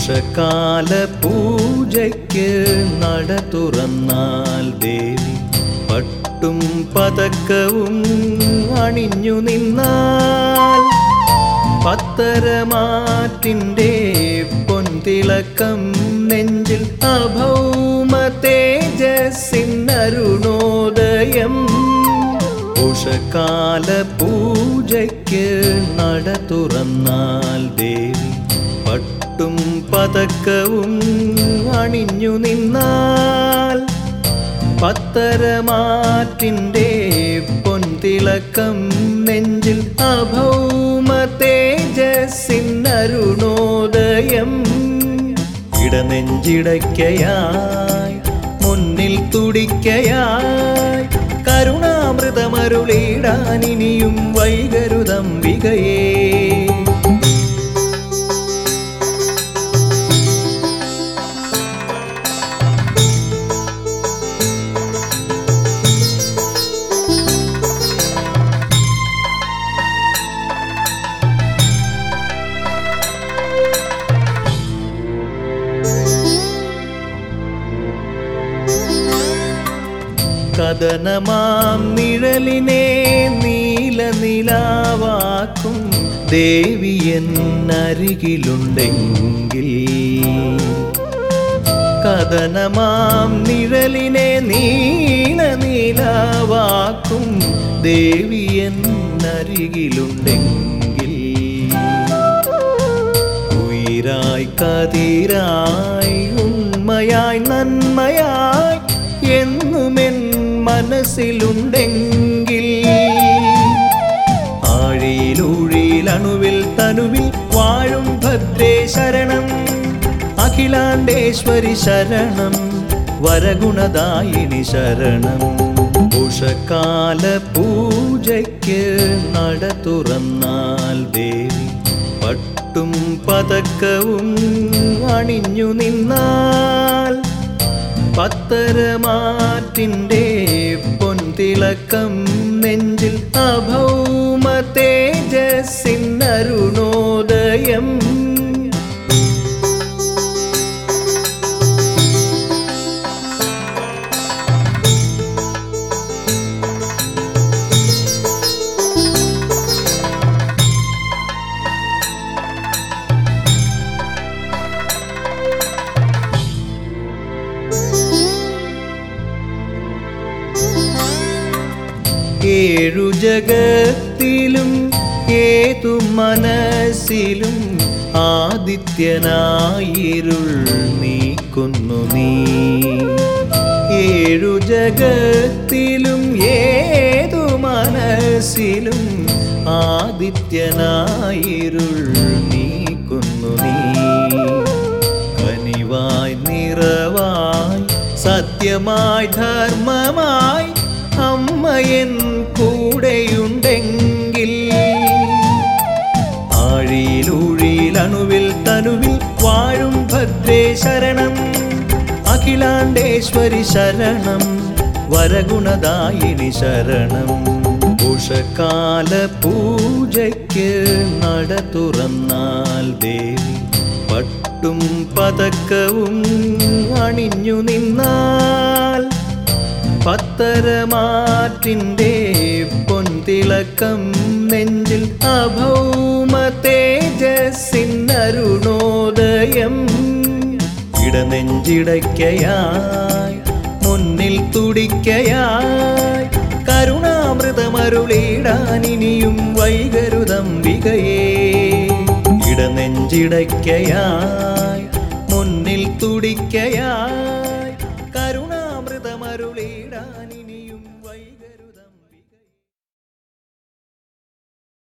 ഉഷകാല പൂജയ്ക്ക് നട തുറന്നാൽ ദേവി പട്ടും പതക്കവും അണിഞ്ഞു നിന്നാൽ പത്തരമാറ്റിൻ്റെ പൊൻതിളക്കം നെഞ്ചിൽ അഭൗമ തേജസ്സിനരുണോദയം ഉഷകാല പൂജയ്ക്ക് നട തുറന്നാൽ ദേവി പട്ടും പതക്കവും അണിഞ്ഞു നിന്നാൽ പത്തരമാറ്റിൻ്റെ പൊൻതിളക്കം നെഞ്ചിൽ അഭൗമ തേജസ്സിനരുണോദയം ഇടനെഞ്ചിടയ്ക്കയായി മുന്നിൽ തുടിക്കയായി കരുണാമൃതമരുളിടാനിനിയും വൈകരുതംബികയേ കഥനമാം നിഴലിനെ നീല നിലാവാക്കും ദേവി എന്നരികിലുണ്ടെങ്കിൽ കഥനമാം നിഴലിനെ നീല നിലാവാക്കും ദേവി എന്നരികിലുണ്ടെങ്കിൽ ഉയിരായി കതിരായി ഉണ്മയായി നന്മയായി എന്നുമെൻ മനസ്സിലുണ്ടെങ്കിൽ ആഴിയിലൂഴിയിലണുവിൽ തനുവിൽ വാഴും ഭദ്രേ ശരണം അഖിലാണ്ടേശ്വരി ശരണം വരഗുണദായിനി ശരണം ഉഷകാല പൂജയ്ക്ക് നട തുറന്നാൽ ദേവി പട്ടും പതക്കവും അണിഞ്ഞു നിന്നാൽ പത്തരമാറ്റിൻ്റെ പൊൻതിളക്കം നെഞ്ചിൽ അഭൗമ തേജസ്സിനരുണോദയം ഏഴു ജഗത്തിലും ഏതു മനസ്സിലും ആദിത്യനായിരുൾ നീക്കുന്നു നീ ഏഴു ജഗത്തിലും ഏതു മനസ്സിലും ആദിത്യനായിരുൾ നീക്കുന്നു നീ കനിവായി നിറവായി സത്യമായി ധർമ്മമായി അമ്മയൻ കൂടെയുണ്ടെങ്കിൽ ആഴിയിലൂഴിയിലണുവിൽ തനുവിൽ വാഴും ഭദ്രേ ശരണം അഖിലാണ്ടേശ്വരി ശരണം വരഗുണദായിനി ശരണം ഉഷകാല പൂജയ്ക്ക് നട തുറന്നാൽ ദേവി പട്ടും പതക്കവും അണിഞ്ഞു നിന്നാൽ പത്തരമാറ്റിൻ്റെ പൊൻതിളക്കം നെഞ്ചിൽ അഭൗമ തേജസ്സിനരുണോദയം ഇടനെഞ്ചിടയ്ക്കയായി മുന്നിൽ തുടിക്കയായി കരുണാമൃതമരുളിടാനിനിയും വൈകരുതംബികയേ ഇടനെഞ്ചിടയ്ക്കയായി